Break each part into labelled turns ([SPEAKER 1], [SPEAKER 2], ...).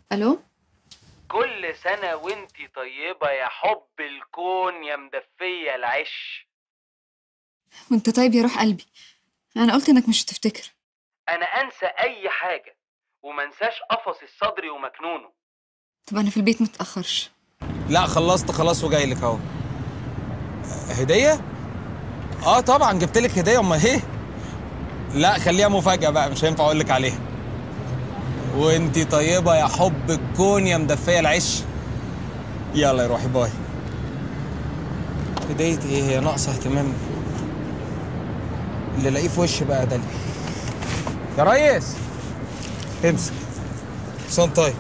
[SPEAKER 1] الو
[SPEAKER 2] كل سنة وانتي طيبة يا حب الكون يا مدفية العش
[SPEAKER 1] وانت طيب يا روح قلبي انا قلت انك مش هتفتكر
[SPEAKER 2] أنا أنسى أي حاجة ومنساش قفص الصدر ومكنونه
[SPEAKER 1] طب انا في البيت متاخرش
[SPEAKER 3] لا خلصت خلاص وجاي لك اهو هديه اه طبعا جبت لك هديه امال ايه لا خليها مفاجاه بقى مش هينفع اقول لك عليها وانتي طيبه يا حب الكون يا مدفيه العش يلا يا روحي باي هديه ايه هي ناقصه اهتمام اللي الاقيه في وشي بقى ده اللي. يا ريس امسك صون طيب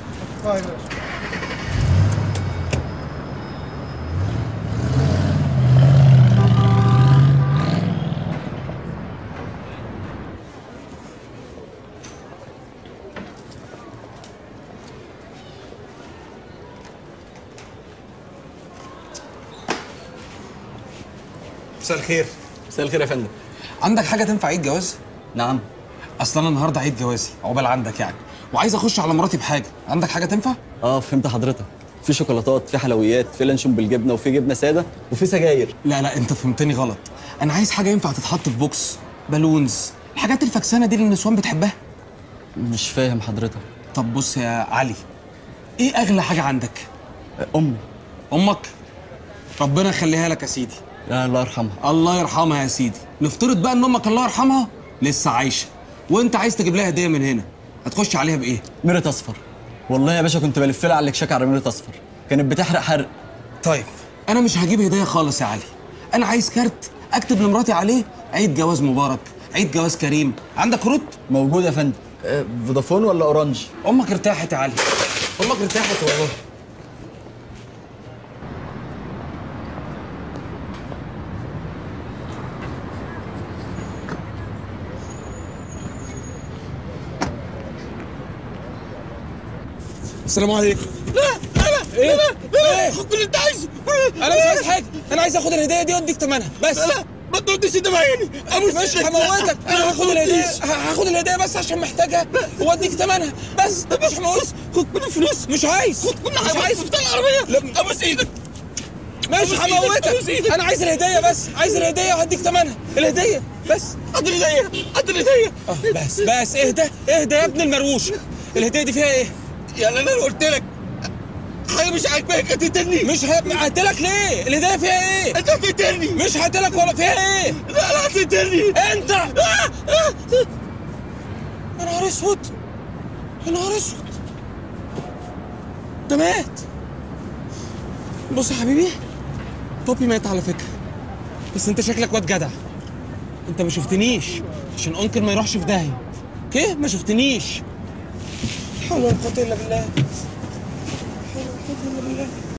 [SPEAKER 3] مساء الخير
[SPEAKER 4] مساء الخير يا فندم
[SPEAKER 3] عندك حاجه تنفع عيد جواز
[SPEAKER 4] نعم
[SPEAKER 3] اصل انا النهارده عيد جوازي عقبال عندك يعني وعايز اخش على مراتي بحاجه عندك حاجه تنفع
[SPEAKER 4] اه فهمت حضرتك في شوكولاتات في حلويات في لانشون بالجبنه وفي جبنه ساده وفي سجاير
[SPEAKER 3] لا لا انت فهمتني غلط انا عايز حاجه ينفع تتحط في بوكس بالونز الحاجات الفكسانه دي اللي النسوان بتحبها
[SPEAKER 4] مش فاهم حضرتك
[SPEAKER 3] طب بص يا علي ايه اغلى حاجه عندك
[SPEAKER 4] آه، امي
[SPEAKER 3] امك ربنا يخليها لك يا سيدي
[SPEAKER 4] يا الله يرحمها
[SPEAKER 3] الله يرحمها يا سيدي نفترض بقى ان امك الله يرحمها لسه عايشه وانت عايز تجيب لها هديه من هنا هتخش عليها بايه
[SPEAKER 4] ميرت اصفر والله يا باشا كنت بلف لها على الكشاك على ميرت اصفر كانت بتحرق حرق
[SPEAKER 3] طيب انا مش هجيب هديه خالص يا علي انا عايز كارت اكتب لمراتي عليه عيد جواز مبارك عيد جواز كريم عندك كروت
[SPEAKER 4] موجود يا فندم آه، فودافون ولا اورنج
[SPEAKER 3] امك ارتاحت يا علي امك ارتاحت والله السلام عليكم لا لا ايه لا لا خد كل اللي انت عايزه انا مش عايز حاجه انا عايز اخد الهديه دي واديك ثمنها بس لا ما تردش ده بعيني ابوس مش هموتك انا هاخد الهديه ه- هاخد الهديه بس عشان محتاجها واديك ثمنها بس مش هموت خد كل الفلوس مش عايز خد كل حاجه مش عايز بتاع العربيه ابوس ايدك مش هموتك انا عايز الهديه بس عايز الهديه وهديك ثمنها الهديه بس هات الهديه هات الهديه بس بس اهدى اهدى يا ابن المروش الهديه دي فيها ايه؟ يعني انا قلت لك حاجه مش عاجباك هتقتلني مش هقتلك ليه؟ الهدايه فيها ايه؟ انت هتقتلني مش هقتلك ولا فيها ايه؟ لا لا هتقتلني انت يا نهار اسود يا نهار اسود ده مات بص يا حبيبي بوبي مات على فكره بس انت شكلك واد جدع انت ما شفتنيش عشان انكل ما يروحش في داهيه اوكي ما شفتنيش لا حول ولا قوه الا بالله